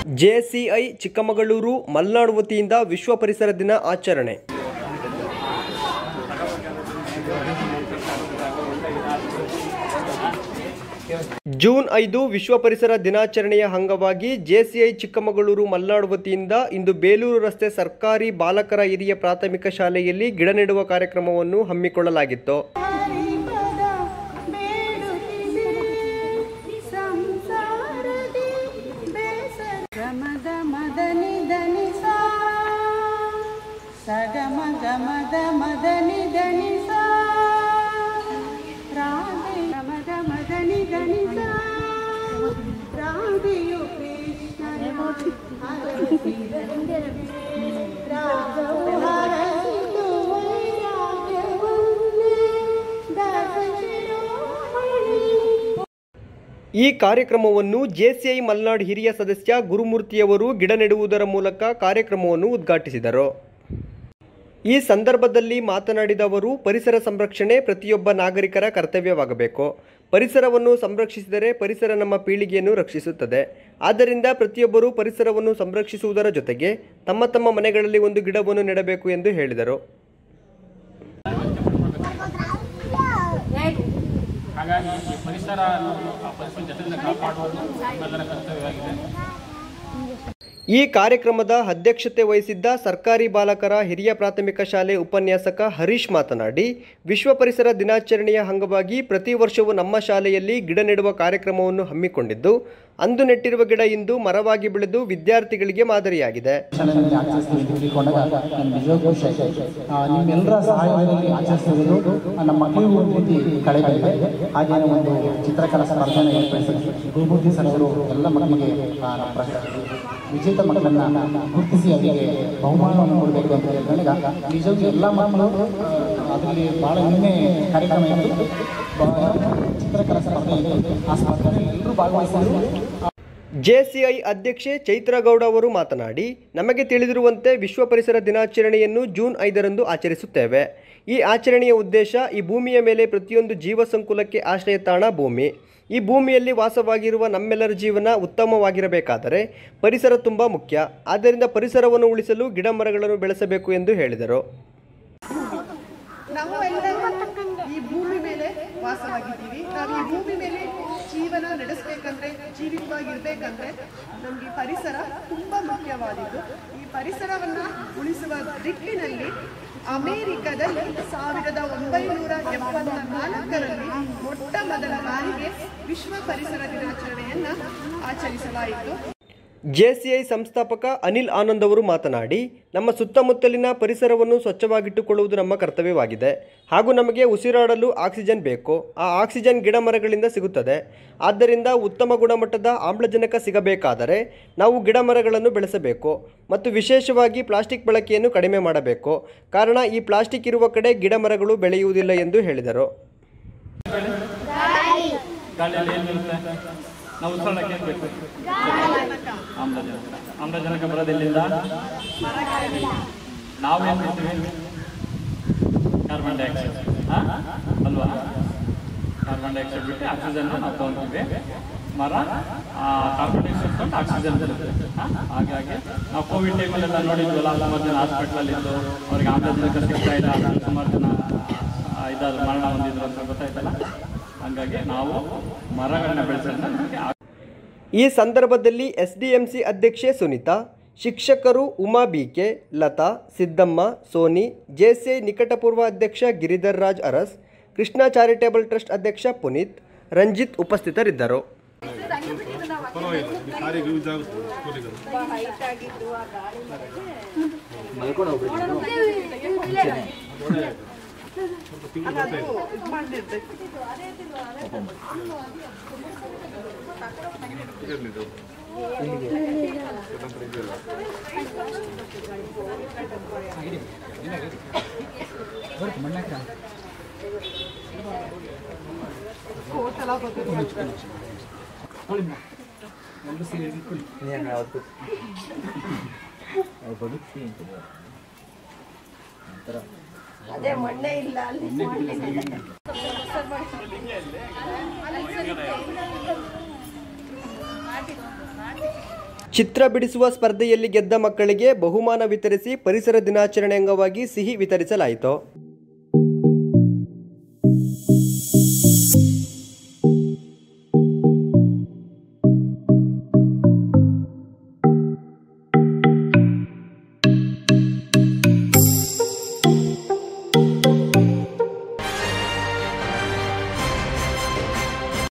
JCI Chikkamagaluru Malnad ವತಿಯಿಂದ ವಿಶ್ವ ಪರಿಸರ ದಿನ ಆಚರಣೆ ಜೂನ್ ಐದು ವಿಶ್ವ ಪರಿಸರ ದಿನಾಚರಣೆಯ ಅಂಗವಾಗಿ ಜೆಸಿಐ ಚಿಕ್ಕಮಗಳೂರು ಮಲ್ನಾಡು ವತಿಯಿಂದ ಇಂದು ಬೇಲೂರು ರಸ್ತೆ ಸರ್ಕಾರಿ ಬಾಲಕರ ಹಿರಿಯ ಪ್ರಾಥಮಿಕ ಶಾಲೆಯಲ್ಲಿ ಗಿಡ ನೆಡುವ ಕಾರ್ಯಕ್ರಮವನ್ನು ಹಮ್ಮಿಕೊಳ್ಳಲಾಗಿತ್ತು ಹರಿಪದ ಬೇಡುತ್ತಿದೆ ಸಂಸಾರದಿ ಬೇಸರ ಗಮದ ಮದನಿ ದನಿ ಸಾ ಸಗಮ ಗಮದ ಮದನಿ ದನಿ ಸಾ ರಾಧೆ ಗಮದ ಮದನಿ ದನಿ ಸಾ ರಾಧೆಯು ಕೃಷ್ಣನ ಹರಸಿದಂತೆ ರಾಗವು ಹರಸಿತು ವೈರಾಗ್ಯವನ್ನೇ ದಾಸಶಿರೋಮಣಿ ಈ ಕಾರ್ಯಕ್ರಮವನ್ನು ಜೆಸಿಐ ಮಲ್ನಾಡ್ ಹಿರಿಯ ಸದಸ್ಯ ಗುರುಮೂರ್ತಿಯವರು ಗಿಡ ನೆಡುವುದರ ಮೂಲಕ ಕಾರ್ಯಕ್ರಮವನ್ನು ಉದ್ಘಾಟಿಸಿದರು ಈ ಸಂದರ್ಭದಲ್ಲಿ ಮಾತನಾಡಿದ ಅವರು ಪರಿಸರ ಸಂರಕ್ಷಣೆ ಪ್ರತಿಯೊಬ್ಬ ನಾಗರಿಕರ ಕರ್ತವ್ಯವಾಗಬೇಕು ಪರಿಸರವನ್ನು ಸಂರಕ್ಷಿಸಿದರೆ ಪರಿಸರ ನಮ್ಮ ಪೀಳಿಗೆಯನ್ನು ರಕ್ಷಿಸುತ್ತದೆ ಆದ್ದರಿಂದ ಪ್ರತಿಯೊಬ್ಬರೂ ಪರಿಸರವನ್ನು ಸಂರಕ್ಷಿಸುವುದರ ಜೊತೆಗೆ ತಮ್ಮ ತಮ್ಮ ಮನೆಗಳಲ್ಲಿ ಒಂದು ಗಿಡವನ್ನು ನೆಡಬೇಕು ಎಂದು ಹೇಳಿದರು ಹಾಗಾಗಿ ಈ ಪರಿಸರ ಅನ್ನೋದು ಆ ಪರಿಸರ ಜೊತೆಯಿಂದ ಕಾಪಾಡುವುದು ನಮ್ಮೆಲ್ಲರ ಕರ್ತವ್ಯವಾಗಿದೆ ಈ ಕಾರ್ಯಕ್ರಮದ ಅಧ್ಯಕ್ಷತೆ ವಹಿಸಿದ್ದ ಸರ್ಕಾರಿ ಬಾಲಕರ ಹಿರಿಯ ಪ್ರಾಥಮಿಕ ಶಾಲೆ ಉಪನ್ಯಾಸಕ ಹರೀಶ್ ಮಾತನಾಡಿ ವಿಶ್ವ ಪರಿಸರ ದಿನಾಚರಣೆಯ ಅಂಗವಾಗಿ ಪ್ರತಿ ವರ್ಷವೂ ನಮ್ಮ ಶಾಲೆಯಲ್ಲಿ ಗಿಡ ನೆಡುವ ಕಾರ್ಯಕ್ರಮವನ್ನು ಹಮ್ಮಿಕೊಂಡಿದ್ದು ಅಂದು ನೆಟ್ಟಿರುವ ಗಿಡ ಇಂದು ಮರವಾಗಿ ಬೆಳೆದು ವಿದ್ಯಾರ್ಥಿಗಳಿಗೆ ಮಾದರಿಯಾಗಿದೆ ಶಾಲೆಯಲ್ಲಿ ಆಚರಿಸ್ತೀವಿ ಅಂತ ತಿಳ್ಕೊಂಡಾಗ ನನಗೆ ನಿಜವಾಗ್ಲೂ ಖುಷಿ ಆಯ್ತು ಆ, ನಿಮ್ಮೆಲ್ಲರ ಸಹಾಯದಲ್ಲಿ ಆಚರಿಸ್ತಿರೋದು ಆ, ನಮ್ಮ ಮಕ್ಕಳಿಗೂ ಒಂದು ರೀತಿ ಕಳೆ ಬಂದಿದೆ ಹಾಗೆ ಒಂದು ಚಿತ್ರಕಲಾ ಸ್ಪರ್ಧೆನ ಏರ್ಪಡಿಸಿ ಗುರುಮೂರ್ತಿ ಸರ್ ಅವರು ಎಲ್ಲ ಮಕ್ಕಳಿಗೆ ಆ, ನಮ್ಮ ಪ್ರ- ವಿಜೇತ ಮಕ್ಕಳನ್ನ ಗುರುತಿಸಿ ಅವರಿಗೆ ಬಹುಮಾನವನ್ನು ಕೊಡಬೇಕು ಅಂತ ಹೇಳ್ಕೊಂಡಾಗ ನಿಜವಾಗ್ಲೂ ಎಲ್ಲ ಮಕ್ಕಳು ಅದರಲ್ಲಿ ಭಾಳ ನಿನ್ನೆ ಕಾರ್ಯಕ್ರಮ ಇತ್ತು ಬ- ಚಿತ್ರಕಲಾ ಸ್ಪರ್ಧೆ ಇತ್ತು ಆ ಸ್ಪರ್ಧೆಯಲ್ಲಿ ಎಲ್ಲರೂ ಭಾಗವಹಿಸಿದ್ರು ಜೆಸಿಐ ಅಧ್ಯಕ್ಷೆ ಚೈತ್ರಗೌಡ ಅವರು ಮಾತನಾಡಿ ನಮಗೆ ತಿಳಿದಿರುವಂತೆ ವಿಶ್ವ ಪರಿಸರ ದಿನಾಚರಣೆಯನ್ನು ಜೂನ್ ಐದರಂದು ಆಚರಿಸುತ್ತೇವೆ ಈ ಆಚರಣೆಯ ಉದ್ದೇಶ ಈ ಭೂಮಿಯ ಮೇಲೆ ಪ್ರತಿಯೊಂದು ಜೀವ ಸಂಕುಲಕ್ಕೆ ಆಶ್ರಯ ತಾಣ ಭೂಮಿ ಈ ಭೂಮಿಯಲ್ಲಿ ವಾಸವಾಗಿರುವ ನಮ್ಮೆಲ್ಲರ ಜೀವನ ಉತ್ತಮವಾಗಿರಬೇಕಾದರೆ ಪರಿಸರ ತುಂಬ ಮುಖ್ಯ ಆದ್ದರಿಂದ ಪರಿಸರವನ್ನು ಉಳಿಸಲು ಗಿಡ ಮರಗಳನ್ನು ಬೆಳೆಸಬೇಕು ಎಂದು ಹೇಳಿದರು ನಾವು ಎಲ್ಲರೂ ಈ ಭೂಮಿ ಮೇಲೆ ವಾಸವಾಗಿದ್ದೀವಿ ನಾವು ಈ ಭೂಮಿ ಮೇಲೆ ಜೀವನ ನಡೆಸಬೇಕಂದ್ರೆ ಜೀವಿತವಾಗಿರ್ಬೇಕಂದ್ರೆ ನಮಗೆ ಪರಿಸರ ತುಂಬಾ ಮುಖ್ಯವಾದದ್ದು ಈ ಪರಿಸರವನ್ನ ಉಳಿಸುವ ದಿಕ್ಕಿನಲ್ಲಿ ಅಮೆರಿಕದಲ್ಲಿ ಸಾವಿರದ ಒಂಬೈನೂರ ಎಪ್ಪತ್ತ ನಾಲ್ಕರಲ್ಲಿ ಮೊಟ್ಟ ಮೊದಲ ಬಾರಿಗೆ ವಿಶ್ವ ಪರಿಸರ ದಿನಾಚರಣೆಯನ್ನ ಆಚರಿಸಲಾಯಿತು ಜೆಸಿಐ ಸಂಸ್ಥಾಪಕ ಅನಿಲ್ ಆನಂದ್ ಅವರು ಮಾತನಾಡಿ ನಮ್ಮ ಸುತ್ತಮುತ್ತಲಿನ ಪರಿಸರವನ್ನು ಸ್ವಚ್ಛವಾಗಿಟ್ಟುಕೊಳ್ಳುವುದು ನಮ್ಮ ಕರ್ತವ್ಯವಾಗಿದೆ ಹಾಗೂ ನಮಗೆ ಉಸಿರಾಡಲು ಆಕ್ಸಿಜನ್ ಬೇಕು ಆ ಆಕ್ಸಿಜನ್ ಗಿಡ ಮರಗಳಿಂದ ಸಿಗುತ್ತದೆ ಆದ್ದರಿಂದ ಉತ್ತಮ ಗುಣಮಟ್ಟದ ಆಮ್ಲಜನಕ ಸಿಗಬೇಕಾದರೆ ನಾವು ಗಿಡ ಮರಗಳನ್ನು ಬೆಳೆಸಬೇಕು ಮತ್ತು ವಿಶೇಷವಾಗಿ ಪ್ಲಾಸ್ಟಿಕ್ ಬಳಕೆಯನ್ನು ಕಡಿಮೆ ಮಾಡಬೇಕು ಕಾರಣ ಈ ಪ್ಲಾಸ್ಟಿಕ್ ಇರುವ ಕಡೆ ಗಿಡ ಮರಗಳು ಬೆಳೆಯುವುದಿಲ್ಲ ಎಂದು ಹೇಳಿದರು ಗಾಳಿಯಲ್ಲಿ ಏನಿರುತ್ತೆ ನಾವು ಉಸಿರಾಡಕ್ಕೆ ಏನು ಬೇಕು ಆಮ್ಲಜನಕ ಆಮ್ಲಜನಕ ಬರೋದಿಲ್ಲಿಂದ ನಾವೇನು ಮಾಡ್ತೀವಿ ಕಾರ್ಬನ್ ಡೈಆಕ್ಸೈಡ್ ಹಾಂ ಅಲ್ವಾ ಕಾರ್ಬನ್ ಡೈಆಕ್ಸೈಡ್ ಬಿಟ್ಟು ಆಕ್ಸಿಜನ್ ನಾವು ತಗೊಂತೀವಿ ಮರ ಕಾರ್ಬನ್ ಡೈಆಕ್ಸೈಡ್ ತಗೊಂಡು ಆಕ್ಸಿಜನ್ ಬರುತ್ತೆ ಹಾಂ ಹಾಗಾಗಿ ನಾವು ಕೋವಿಡ್ ಟೈಮಲ್ಲೆಲ್ಲ ನೋಡಿದ್ವಲ್ಲ ಸುಮಾರು ಜನ ಹಾಸ್ಪಿಟ್ಲಲ್ಲಿದ್ದು ಅವ್ರಿಗೆ ಆಮ್ಲಜನಕ ಸಿಗ್ತಾ ಇಲ್ಲ ಸುಮಾರು ಜನ ಆ, ಇದಾದ್ರು ಮರಣ ಹೊಂದಿದ್ರು ಅಂತ ಗೊತ್ತಾಯ್ತಲ್ಲ ಹಾಗಾಗಿ ನಾವು ಮರಗಳನ್ನ ಬೆಳೆಸೋದ್ರಿಂದ ನಮಗೆ ಆ- ಈ ಸಂದರ್ಭದಲ್ಲಿ ಎಸ್ಡಿಎಂಸಿ ಅಧ್ಯಕ್ಷೆ ಸುನೀತಾ ಶಿಕ್ಷಕರು ಉಮಾ ಬಿಕೆ ಲತಾ ಸಿದ್ದಮ್ಮ ಸೋನಿ ಜೆಸಿಐ ನಿಕಟಪೂರ್ವ ಅಧ್ಯಕ್ಷ ಗಿರಿಧರ್ ರಾಜ್ ಅರಸ್ ಕೃಷ್ಣ ಚಾರಿಟೇಬಲ್ ಟ್ರಸ್ಟ್ ಅಧ್ಯಕ್ಷ ಪುನೀತ್ ರಂಜಿತ್ ಉಪಸ್ಥಿತರಿದ್ದರು ಚಿತ್ರ ಬಿಡಿಸುವ ಸ್ಪರ್ಧೆಯಲ್ಲಿ ಗೆದ್ದ ಮಕ್ಕಳಿಗೆ ಬಹುಮಾನ ವಿತರಿಸಿ ಪರಿಸರ ದಿನಾಚರಣೆ ಅಂಗವಾಗಿ ಸಿಹಿ ವಿತರಿಸಲಾಯಿತು